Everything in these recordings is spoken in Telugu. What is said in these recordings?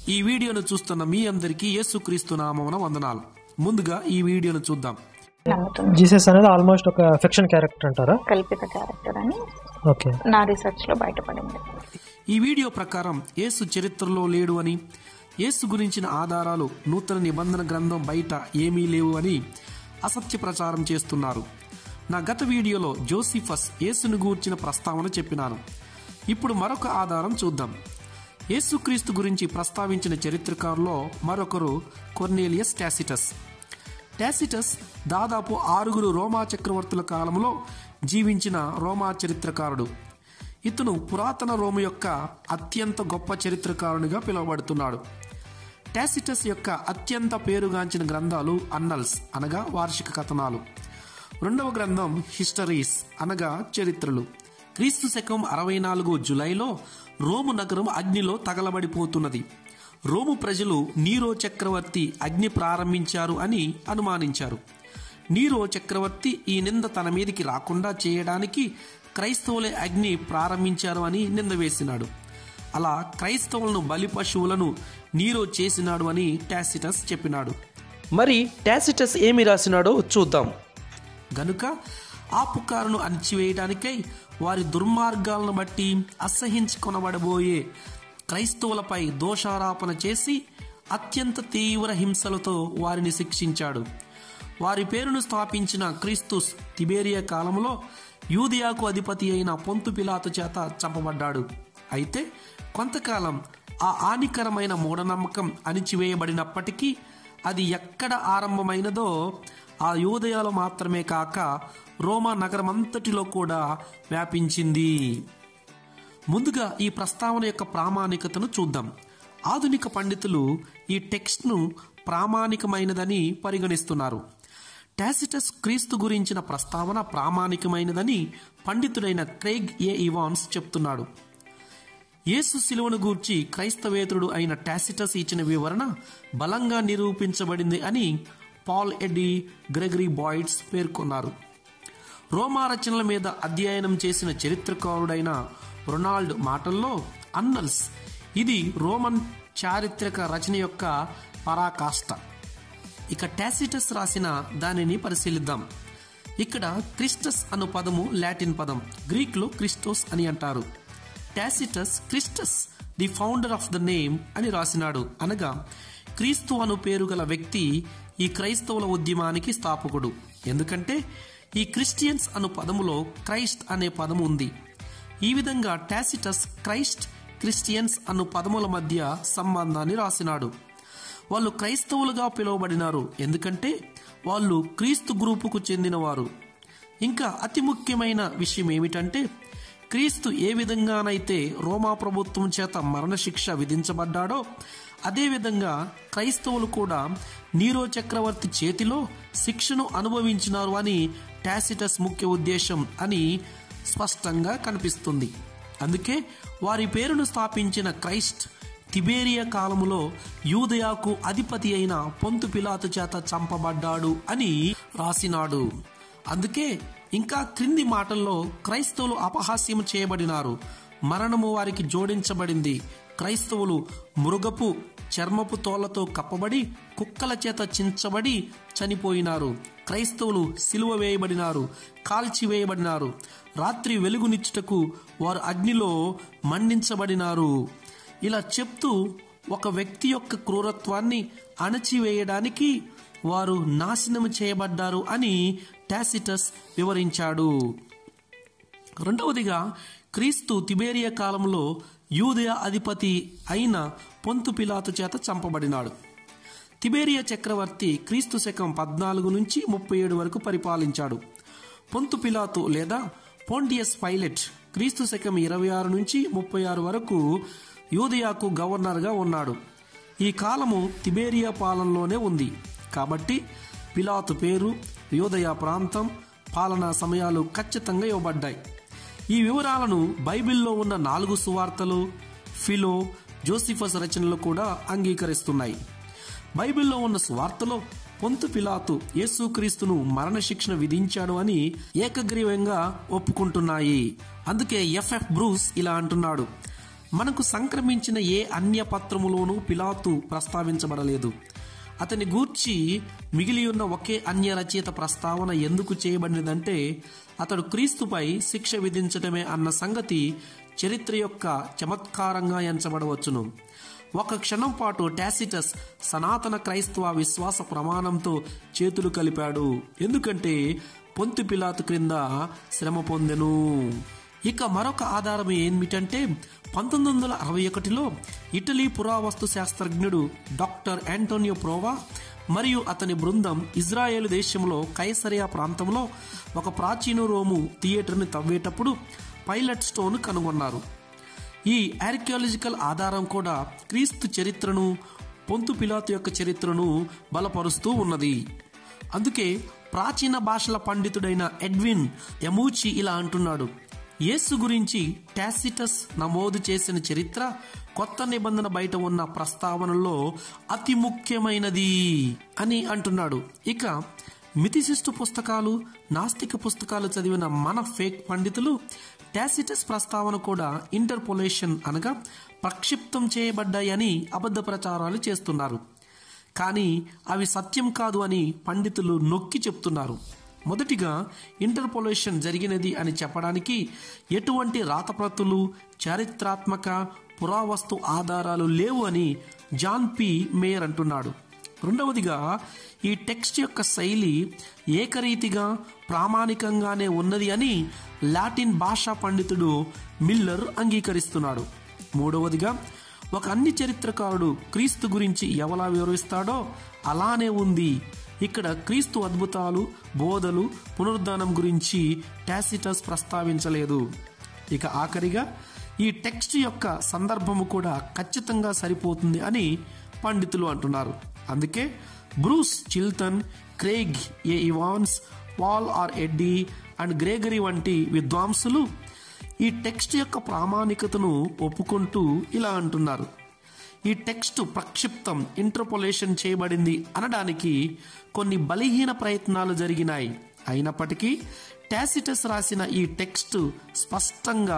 ఈ వీడియోను చూస్తున్న మీ అందరికీ యేసుక్రీస్తు నామమున వందనాలు ముందుగా ఈ వీడియోను చూద్దాం నమ్ముతుంది జీసస్ అనేది ఆల్మోస్ట్ ఒక ఫిక్షన్ క్యారెక్టర్ అంటారా కల్పిత క్యారెక్టర్ అని ఓకే నా రీసెర్చ్ లో బయటపడింది ఈ వీడియో ప్రకారం యేసు చరిత్రలో లేడు అని యేసు గురించిన ఆధారాలు నూతన నిబంధన గ్రంథం బయట ఏమీ లేవు అని అసత్య ప్రచారం చేస్తున్నారు నా గత వీడియోలో జోసిఫస్ యేసును గూర్చిన ప్రస్తావన చెప్పినాను ఇప్పుడు మరొక ఆధారం చూద్దాం యేసుక్రీస్తు గురించి ప్రస్తావించిన చరిత్రకారులో మరొకరు కొర్నేలియస్ టాసిటస్ టాసిటస్ దాదాపు ఆరుగురు రోమా చక్రవర్తుల కాలంలో జీవించిన రోమా చరిత్రకారుడు ఇతను పురాతన రోము యొక్క అత్యంత గొప్ప చరిత్రకారునిగా పిలువబడుతున్నాడు టాసిటస్ యొక్క అత్యంత పేరుగాంచిన గ్రంథాలు అన్నల్స్ అనగా వార్షిక కథనాలు రెండవ గ్రంథం హిస్టరీస్ అనగా చరిత్రలు క్రీస్తు శకం అరవై నాలుగు జులైలో రోము నగరం అగ్నిలో తగలబడిపోతున్నది రోము ప్రజలు నీరో చక్రవర్తి అగ్ని ప్రారంభించారు అని అనుమానించారు నీరో చక్రవర్తి ఈ నింద తన మీదికి రాకుండా చేయడానికి క్రైస్తవులే అగ్ని ప్రారంభించారు అని నింద వేసినాడు అలా క్రైస్తవులను బలి పశువులను నీరో చేసినాడు అని టాసిటస్ చెప్పినాడు మరి టాసిటస్ ఏమి రాసినాడో చూద్దాం గనుక ఆ పుకారును అణిచివేయడానికై వారి దుర్మార్గాలను బట్టి అసహించుకొనబడబోయే క్రైస్తవులపై దోషారోపణ చేసి అత్యంత తీవ్ర హింసలతో వారిని శిక్షించాడు వారి పేరును స్థాపించిన క్రీస్తుస్ తిబేరియా కాలంలో యూదియాకు అధిపతి అయిన పొంతు పిలాతు చేత చంపబడ్డాడు అయితే కొంతకాలం ఆ హానికరమైన మూఢనమ్మకం అణిచివేయబడినప్పటికీ అది ఎక్కడ ఆరంభమైనదో ఆ యూదయాలు మాత్రమే కాక రోమా నగరమంతటిలో కూడా వ్యాపించింది ముందుగా ఈ ప్రస్తావన యొక్క ప్రామాణికతను చూద్దాం ఆధునిక పండితులు ఈ టెక్స్ట్ను ప్రామాణికమైనదని పరిగణిస్తున్నారు టాసిటస్ క్రీస్తు గురించిన ప్రస్తావన ప్రామాణికమైనదని పండితుడైన క్రైగ్ ఏ ఇవాన్స్ చెప్తున్నాడు యేసు శిలువను గూర్చి క్రైస్తవేతరుడు అయిన టాసిటస్ ఇచ్చిన వివరణ బలంగా నిరూపించబడింది అని పాల్ ఎడ్డి గ్రెగరీ బాయిడ్స్ పేర్కొన్నారు రోమా రచనల మీద అధ్యయనం చేసిన చరిత్రకారుడైన రొనాల్డ్ మాటల్లో అన్నల్స్ ఇది రోమన్ చారిత్రక రచన యొక్క పరాకాష్ట ఇక టాసిటస్ రాసిన దానిని పరిశీలిద్దాం ఇక్కడ క్రిస్టస్ అను పదము లాటిన్ పదం గ్రీక్లో క్రిస్టోస్ అని అంటారు Tacitus Christus the founder of the name అని రాసినాడు అనగా క్రీస్తు అను పేరు గల వ్యక్తి ఈ క్రైస్తవుల ఉద్యమానికి స్థాపకుడు ఎందుకంటే ఈ క్రిస్టియన్స్ అను పదములో క్రైస్ట్ అనే పదము ఉంది ఈ విధంగా టాసిటస్ క్రైస్ట్ క్రిస్టియన్స్ అను పదముల మధ్య సంబంధాన్ని రాసినాడు వాళ్ళు క్రైస్తవులుగా పిలువబడినారు ఎందుకంటే వాళ్ళు క్రీస్తు గ్రూపుకు చెందినవారు ఇంకా అతి ముఖ్యమైన విషయం ఏమిటంటే క్రీస్తు ఏ విధంగానైతే రోమా ప్రభుత్వం చేత మరణశిక్ష విధించబడ్డాడో అదేవిధంగా క్రైస్తవులు కూడా నీరో చక్రవర్తి చేతిలో శిక్షను అనుభవించినారు అని టాసిటస్ ముఖ్య ఉద్దేశం అని స్పష్టంగా కనిపిస్తుంది అందుకే వారి పేరును స్థాపించిన క్రైస్ట్ తిబేరియా కాలములో యూదయాకు అధిపతి అయిన పొంతు పిలాతు చేత చంపబడ్డాడు అని రాసినాడు అందుకే ఇంకా క్రింది మాటల్లో క్రైస్తవులు అపహాస్యం చేయబడినారు మరణము వారికి జోడించబడింది క్రైస్తవులు మృగపు చర్మపు తోళ్లతో కప్పబడి కుక్కల చేత చించబడి చనిపోయినారు క్రైస్తవులు సిలువ వేయబడినారు కాల్చివేయబడినారు రాత్రి వెలుగునిచ్చుటకు వారు అగ్నిలో మండించబడినారు ఇలా చెప్తూ ఒక వ్యక్తి యొక్క క్రూరత్వాన్ని అణచివేయడానికి వారు నాశనం చేయబడ్డారు అని టాసిటస్ వివరించాడు రెండవదిగా క్రీస్తు తిబేరియా కాలంలో యూదయ అధిపతి అయిన పొంతు పిలాతు చేత చంపబడినాడు తిబేరియా చక్రవర్తి క్రీస్తు శకం పద్నాలుగు నుంచి ముప్పై ఏడు వరకు పరిపాలించాడు పొంతు పిలాతు లేదా పోంటియస్ పైలట్ క్రీస్తు శకం ఇరవై ఆరు నుంచి ముప్పై ఆరు వరకు యూదయాకు గవర్నర్గా ఉన్నాడు ఈ కాలము తిబేరియా పాలనలోనే ఉంది కాబట్టి పిలాతు పేరు యోదయ ప్రాంతం పాలనా సమయాలు ఖచ్చితంగా ఇవ్వబడ్డాయి ఈ వివరాలను బైబిల్లో ఉన్న నాలుగు సువార్తలు ఫిలో జోసిఫస్ రచనలు కూడా అంగీకరిస్తున్నాయి బైబిల్లో ఉన్న సువార్తలో పొంతు పిలాతు యేసుక్రీస్తును మరణశిక్షణ విధించాడు అని ఏకగ్రీవంగా ఒప్పుకుంటున్నాయి అందుకే ఎఫ్ఎఫ్ బ్రూస్ ఇలా అంటున్నాడు మనకు సంక్రమించిన ఏ అన్య పత్రములోనూ పిలాతు ప్రస్తావించబడలేదు అతని గూర్చి మిగిలి ఉన్న ఒకే అన్య రచయిత ప్రస్తావన ఎందుకు చేయబడినదంటే అతడు క్రీస్తుపై శిక్ష విధించటమే అన్న సంగతి చరిత్ర యొక్క చమత్కారంగా ఎంచబడవచ్చును ఒక క్షణం పాటు టాసిటస్ సనాతన క్రైస్తవ విశ్వాస ప్రమాణంతో చేతులు కలిపాడు ఎందుకంటే పొంతు పిలాతు క్రింద శ్రమ పొందెను ఇక మరొక ఆధారం ఏమిటంటే పంతొమ్మిది వందల అరవై ఒకటిలో ఇటలీ పురావస్తు శాస్త్రజ్ఞుడు డాక్టర్ యాంటోనియో ప్రోవా మరియు అతని బృందం ఇజ్రాయేల్ దేశంలో కైసరియా ప్రాంతంలో ఒక ప్రాచీన రోము థియేటర్ని తవ్వేటప్పుడు పైలట్ స్టోన్ కనుగొన్నారు ఈ ఆర్కియాలజికల్ ఆధారం కూడా క్రీస్తు చరిత్రను పొంతు పిలాతు యొక్క చరిత్రను బలపరుస్తూ ఉన్నది అందుకే ప్రాచీన భాషల పండితుడైన ఎడ్విన్ ఎమూచి ఇలా అంటున్నాడు యేసు గురించి టాసిటస్ నమోదు చేసిన చరిత్ర కొత్త నిబంధన బయట ఉన్న ప్రస్తావనలో అతి ముఖ్యమైనది అని అంటున్నాడు ఇక మితిశిష్టు పుస్తకాలు నాస్తిక పుస్తకాలు చదివిన మన ఫేక్ పండితులు టాసిటస్ ప్రస్తావన కూడా ఇంటర్పోలేషన్ అనగా ప్రక్షిప్తం చేయబడ్డాయని అబద్ధ ప్రచారాలు చేస్తున్నారు కానీ అవి సత్యం కాదు అని పండితులు నొక్కి చెప్తున్నారు మొదటిగా ఇంటర్పోలేషన్ జరిగినది అని చెప్పడానికి ఎటువంటి రాతప్రతులు చారిత్రాత్మక పురావస్తు ఆధారాలు లేవు అని జాన్ పి మేయర్ అంటున్నాడు రెండవదిగా ఈ టెక్స్ట్ యొక్క శైలి ఏకరీతిగా ప్రామాణికంగానే ఉన్నది అని లాటిన్ భాషా పండితుడు మిల్లర్ అంగీకరిస్తున్నాడు మూడవదిగా ఒక అన్ని చరిత్రకారుడు క్రీస్తు గురించి ఎవలా వివరిస్తాడో అలానే ఉంది ఇక్కడ క్రీస్తు అద్భుతాలు బోధలు పునరుద్ధానం గురించి టాసిటస్ ప్రస్తావించలేదు ఇక ఆఖరిగా ఈ టెక్స్ట్ యొక్క సందర్భము కూడా ఖచ్చితంగా సరిపోతుంది అని పండితులు అంటున్నారు అందుకే Bruce Chilton Craig A Evans Paul R Eddy and Gregory వంటి విద్వాంసులు ఈ టెక్స్ట్ యొక్క ప్రామాణికతను ఒప్పుకుంటూ ఇలా అంటున్నారు ఈ టెక్స్ట్ ప్రక్షిప్తం ఇంటర్పోలేషన్ చేయబడింది అనడానికి కొన్ని బలహీన ప్రయత్నాలు జరిగినాయి అయినప్పటికీ టాసిటస్ రాసిన ఈ టెక్స్ట్ స్పష్టంగా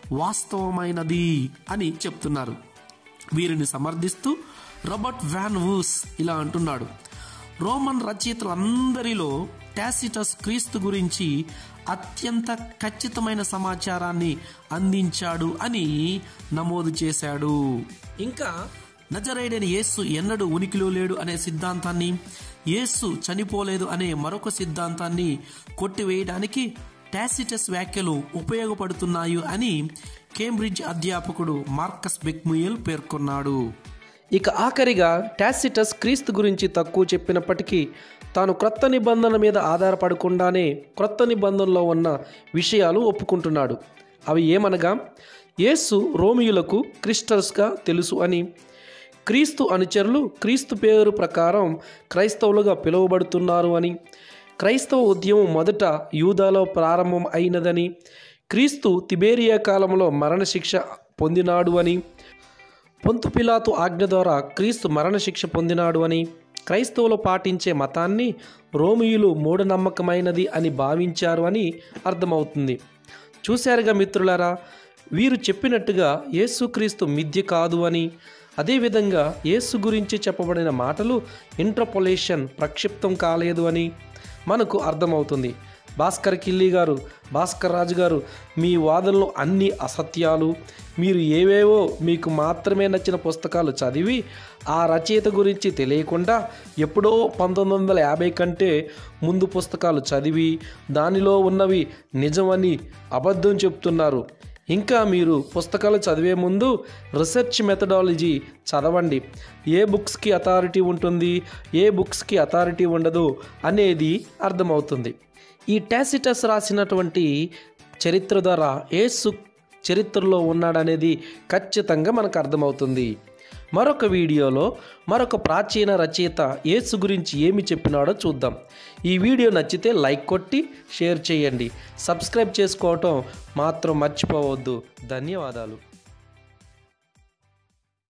వాస్తవమైనది అని చెప్తున్నారు వీరిని సమర్థిస్తూ రాబర్ట్ వ్యాన్ వూస్ ఇలా అంటున్నాడు రోమన్ రచయితలందరిలో టాసిటస్ క్రీస్తు గురించి అత్యంత ఖచ్చితమైన సమాచారాన్ని అందించాడు అని నమోదు చేశాడు ఇంకా నజరైడని యేసు ఎన్నడూ ఉనికిలో లేడు అనే సిద్ధాంతాన్ని యేసు చనిపోలేదు అనే మరొక సిద్ధాంతాన్ని కొట్టివేయడానికి టాసిటస్ వ్యాఖ్యలు ఉపయోగపడుతున్నాయి అని కేంబ్రిడ్జ్ అధ్యాపకుడు మార్కస్ బెక్ముయల్ పేర్కొన్నాడు ఇక ఆఖరిగా టాసిటస్ క్రీస్తు గురించి తక్కువ చెప్పినప్పటికీ తాను క్రొత్త నిబంధన మీద ఆధారపడకుండానే క్రొత్త నిబంధనలో ఉన్న విషయాలు ఒప్పుకుంటున్నాడు అవి ఏమనగా యేసు రోమియులకు క్రిస్టల్స్గా తెలుసు అని క్రీస్తు అనుచరులు క్రీస్తు పేరు ప్రకారం క్రైస్తవులుగా పిలువబడుతున్నారు అని క్రైస్తవ ఉద్యమం మొదట యూదాలో ప్రారంభం అయినదని క్రీస్తు తిబేరియా కాలంలో మరణశిక్ష పొందినాడు అని పొంతు పిలాతు ఆజ్ఞ ద్వారా క్రీస్తు మరణశిక్ష పొందినాడు అని క్రైస్తవులు పాటించే మతాన్ని రోమియులు మూఢనమ్మకమైనది అని భావించారు అని అర్థమవుతుంది చూశారుగా మిత్రులారా వీరు చెప్పినట్టుగా యేసుక్రీస్తు మిథ్య కాదు అని అదేవిధంగా యేసు గురించి చెప్పబడిన మాటలు ఇంటర్పొలేషన్ ప్రక్షిప్తం కాలేదు అని మనకు అర్థమవుతుంది భాస్కర్ కిల్లి గారు భాస్కర్ రాజు గారు మీ వాదనలో అన్ని అసత్యాలు మీరు ఏవేవో మీకు మాత్రమే నచ్చిన పుస్తకాలు చదివి ఆ రచయిత గురించి తెలియకుండా ఎప్పుడో పంతొమ్మిది వందల యాభై కంటే ముందు పుస్తకాలు చదివి దానిలో ఉన్నవి నిజమని అబద్ధం చెప్తున్నారు ఇంకా మీరు పుస్తకాలు చదివే ముందు రీసెర్చ్ మెథడాలజీ చదవండి ఏ బుక్స్కి అథారిటీ ఉంటుంది ఏ బుక్స్కి అథారిటీ ఉండదు అనేది అర్థమవుతుంది ఈ టాసిటస్ రాసినటువంటి చరిత్ర ద్వారా యేసు చరిత్రలో ఉన్నాడనేది ఖచ్చితంగా మనకు అర్థమవుతుంది మరొక వీడియోలో మరొక ప్రాచీన రచయిత యేసు గురించి ఏమి చెప్పినాడో చూద్దాం ఈ వీడియో నచ్చితే లైక్ కొట్టి షేర్ చేయండి సబ్స్క్రైబ్ చేసుకోవటం మాత్రం మర్చిపోవద్దు ధన్యవాదాలు